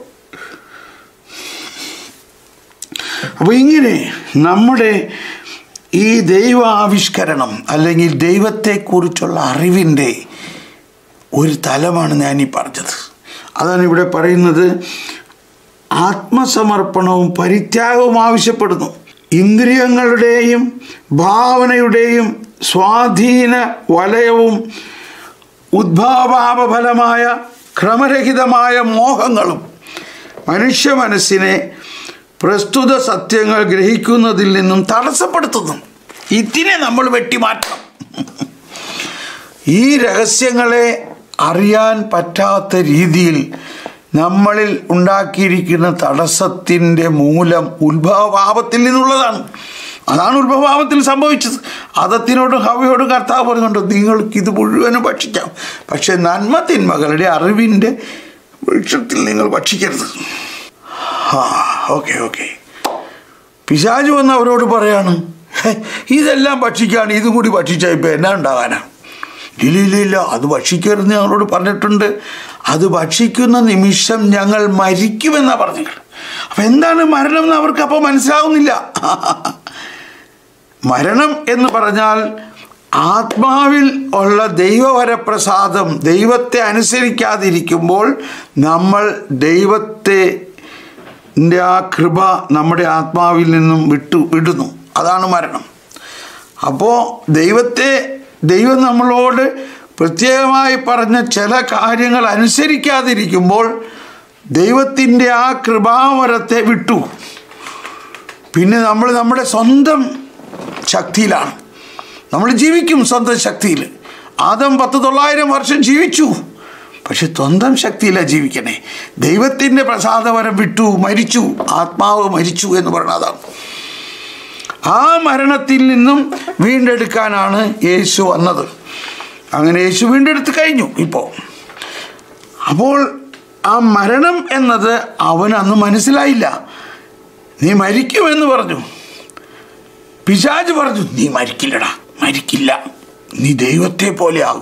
അപ്പോൾ ഇങ്ങനെ നമ്മുടെ ഈ ദൈവ ആവിഷ്കരണം അല്ലെങ്കിൽ ദൈവത്തെക്കുറിച്ചുള്ള അറിവിൻ്റെ ഒരു തലമാണ് ഞാൻ ഈ പറഞ്ഞത് അതാണ് ഇവിടെ പറയുന്നത് ആത്മസമർപ്പണവും പരിത്യാഗവും ആവശ്യപ്പെടുന്നു ഇന്ദ്രിയങ്ങളുടെയും ഭാവനയുടെയും സ്വാധീന വലയവും ഉദ്ഭാവാപഫലമായ ക്രമരഹിതമായ മോഹങ്ങളും മനുഷ്യ മനസ്സിനെ പ്രസ്തുത സത്യങ്ങൾ ഗ്രഹിക്കുന്നതിൽ നിന്നും തടസ്സപ്പെടുത്തുന്നു ഇതിനെ നമ്മൾ വെട്ടിമാറ്റണം ഈ രഹസ്യങ്ങളെ അറിയാൻ പറ്റാത്ത രീതിയിൽ നമ്മളിൽ ഉണ്ടാക്കിയിരിക്കുന്ന തടസ്സത്തിൻ്റെ മൂലം ഉത്ഭവഭാവത്തിൽ നിന്നുള്ളതാണ് അതാണ് ഉത്ഭവഭാവത്തിൽ സംഭവിച്ചത് അതത്തിനോടും ഹവയോടും കർത്താവ് പറയുന്നുണ്ട് നിങ്ങൾക്ക് ഇത് മുഴുവനും ഭക്ഷിക്കാം പക്ഷെ നന്മ തിന്മകളുടെ അറിവിൻ്റെ വൃക്ഷത്തിൽ നിങ്ങൾ ഭക്ഷിക്കരുത് ആ ഓക്കെ ഓക്കെ പിശാജ് വന്ന് അവരോട് പറയാണ് "ഹേ, ഇതെല്ലാം ഭക്ഷിക്കുകയാണ് ഇതും കൂടി ഭക്ഷിച്ചാൽ ഇപ്പം എന്നാ ഉണ്ടാകാനാ ഇല്ല ഇല്ല ഇല്ല അത് ഭക്ഷിക്കരുതെന്ന് ഞങ്ങളോട് പറഞ്ഞിട്ടുണ്ട് അത് ഭക്ഷിക്കുന്ന നിമിഷം ഞങ്ങൾ മരിക്കുമെന്നാണ് പറഞ്ഞിട്ടുണ്ട് അപ്പം എന്താണ് മരണം എന്ന് അവർക്ക് അപ്പോൾ മനസ്സിലാവുന്നില്ല മരണം എന്ന് പറഞ്ഞാൽ ആത്മാവിൽ ഉള്ള ദൈവവരപ്രസാദം ദൈവത്തെ അനുസരിക്കാതിരിക്കുമ്പോൾ നമ്മൾ ദൈവത്തെ ൻ്റെ ആ കൃപ നമ്മുടെ ആത്മാവിൽ നിന്നും വിട്ടു വിടുന്നു അതാണ് മരണം അപ്പോൾ ദൈവത്തെ ദൈവം നമ്മളോട് പ്രത്യേകമായി പറഞ്ഞ ചില കാര്യങ്ങൾ അനുസരിക്കാതിരിക്കുമ്പോൾ ദൈവത്തിൻ്റെ ആ കൃപാവരത്തെ വിട്ടു പിന്നെ നമ്മൾ നമ്മുടെ സ്വന്തം ശക്തിയിലാണ് നമ്മൾ ജീവിക്കും സ്വന്തം ശക്തിയിൽ ആദം പത്ത് തൊള്ളായിരം വർഷം ജീവിച്ചു പക്ഷെ സ്വന്തം ശക്തിയിലാണ് ജീവിക്കണേ ദൈവത്തിൻ്റെ പ്രസാദവരം വിട്ടു മരിച്ചു ആത്മാവ് മരിച്ചു എന്ന് പറയുന്നത് അതാണ് ആ മരണത്തിൽ നിന്നും വീണ്ടെടുക്കാനാണ് യേശു വന്നത് അങ്ങനെ യേശു വീണ്ടെടുത്ത് കഴിഞ്ഞു ഇപ്പോൾ അപ്പോൾ ആ മരണം എന്നത് അവൻ അന്ന് മനസ്സിലായില്ല നീ മരിക്കുമെന്ന് പറഞ്ഞു പിശാജ് പറഞ്ഞു നീ മരിക്കില്ലടാ മരിക്കില്ല നീ ദൈവത്തെ പോലെ ആകും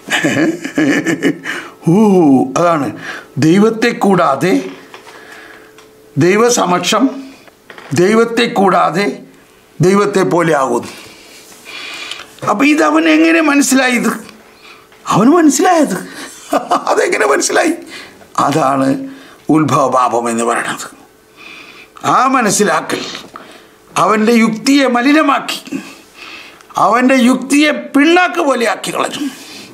ഓ അതാണ് ദൈവത്തെ കൂടാതെ ദൈവസമക്ഷം ദൈവത്തെ കൂടാതെ ദൈവത്തെ പോലെ ആകുന്നു അപ്പം ഇത് അവൻ എങ്ങനെ മനസ്സിലായത് അവന് മനസ്സിലായത് അതെങ്ങനെ മനസ്സിലായി അതാണ് ഉത്ഭവപാപം എന്ന് പറയണത് ആ മനസ്സിലാക്കൽ അവൻ്റെ യുക്തിയെ മലിനമാക്കി അവൻ്റെ യുക്തിയെ പിണ്ണാക്ക് പോലെ ആക്കി കളഞ്ഞു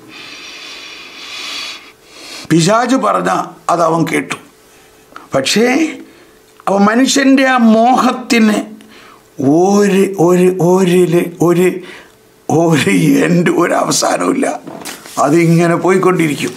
പിശാജ് പറഞ്ഞ അത് അവൻ കേട്ടു പക്ഷേ അവൻ മനുഷ്യൻ്റെ ആ മോഹത്തിന് ഒരു ഒരു ഒരു ഒരു ഒരു എൻ്റെ ഒരു അവസാനമില്ല അതിങ്ങനെ പോയിക്കൊണ്ടിരിക്കും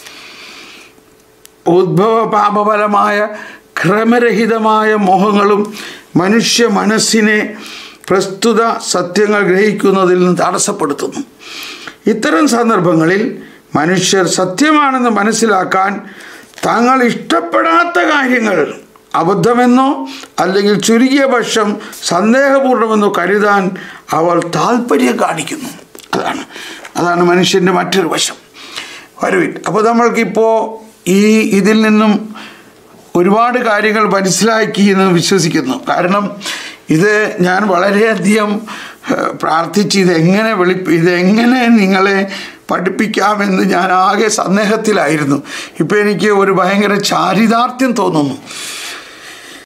ഉദ്ഭവ പാപപരമായ ക്രമരഹിതമായ മോഹങ്ങളും മനുഷ്യ മനസ്സിനെ പ്രസ്തുത സത്യങ്ങൾ ഗ്രഹിക്കുന്നതിൽ നിന്ന് തടസ്സപ്പെടുത്തുന്നു ഇത്തരം സന്ദർഭങ്ങളിൽ മനുഷ്യർ സത്യമാണെന്ന് മനസ്സിലാക്കാൻ തങ്ങൾ ഇഷ്ടപ്പെടാത്ത കാര്യങ്ങൾ അബദ്ധമെന്നോ അല്ലെങ്കിൽ ചുരുങ്ങിയ പക്ഷം സന്ദേഹപൂർണ്ണമെന്നോ കരുതാൻ അവർ താല്പര്യം കാണിക്കുന്നു അതാണ് അതാണ് മനുഷ്യൻ്റെ മറ്റൊരു വശം വരുവിൻ അപ്പോൾ നമ്മൾക്കിപ്പോൾ ഈ ഇതിൽ നിന്നും ഒരുപാട് കാര്യങ്ങൾ മനസ്സിലാക്കി എന്ന് വിശ്വസിക്കുന്നു കാരണം ഇത് ഞാൻ വളരെയധികം ഏഹ്, പ്രാർത്ഥിച്ച് ഇതെങ്ങനെ വെളി ഇതെങ്ങനെ നിങ്ങളെ പഠിപ്പിക്കാമെന്ന് ഞാൻ ആകെ സന്ദേഹത്തിലായിരുന്നു ഇപ്പോൾ എനിക്ക് ഒരു ഭയങ്കര ചാരിതാർത്ഥ്യം തോന്നുന്നു